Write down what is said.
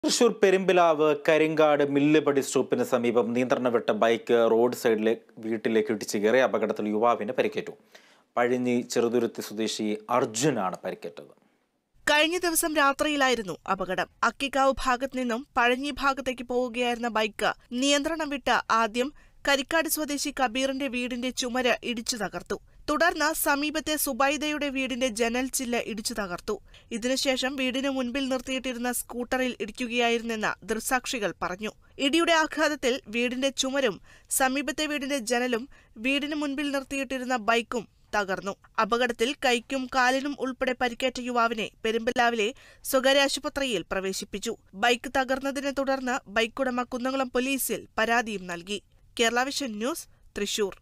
തൃശൂർ പെരുമ്പിലാവ് കരിങ്കാട് മില്ലുപടി സ്റ്റോപ്പിന് സമീപം നിയന്ത്രണം വിട്ട ബൈക്ക് റോഡ് സൈഡിലെ വീട്ടിലേക്ക് ഇടിച്ചു കയറി അപകടത്തിൽ യുവാവിന് പരിക്കേറ്റു പഴിഞ്ഞി ചെറുതുരുത്തി സ്വദേശി അർജുനാണ് പരിക്കേറ്റത് കഴിഞ്ഞ ദിവസം രാത്രിയിലായിരുന്നു അപകടം അക്കിക്കാവ് ഭാഗത്ത് നിന്നും പഴഞ്ഞി ഭാഗത്തേക്ക് പോവുകയായിരുന്ന ബൈക്ക് നിയന്ത്രണം വിട്ട് ആദ്യം കരിക്കാട് സ്വദേശി കബീറിന്റെ വീടിന്റെ ചുമര് ഇടിച്ചു തകർത്തു തുടർന്ന് സമീപത്തെ സുബൈദയുടെ വീടിന്റെ ജനൽ ചില്ല് ഇടിച്ചു തകർത്തു ഇതിനുശേഷം വീടിന് മുൻപിൽ നിർത്തിയിട്ടിരുന്ന സ്കൂട്ടറിൽ ഇടിക്കുകയായിരുന്നെന്ന് ദൃക്സാക്ഷികൾ പറഞ്ഞു ഇടിയുടെ ആഘാതത്തിൽ വീടിന്റെ ചുമരും സമീപത്തെ വീടിന്റെ ജനലും വീടിന് മുൻപിൽ നിർത്തിയിട്ടിരുന്ന ബൈക്കും തകർന്നു അപകടത്തിൽ കൈക്കും കാലിനും ഉൾപ്പെടെ പരിക്കേറ്റ യുവാവിനെ പെരുമ്പലാവിലെ സ്വകാര്യ ആശുപത്രിയിൽ പ്രവേശിപ്പിച്ചു ബൈക്ക് തകർന്നതിനെ തുടർന്ന് ബൈക്കുടമ കുന്നംകുളം പോലീസിൽ പരാതിയും നൽകി കേരള വിഷൻ ന്യൂസ് തൃശൂർ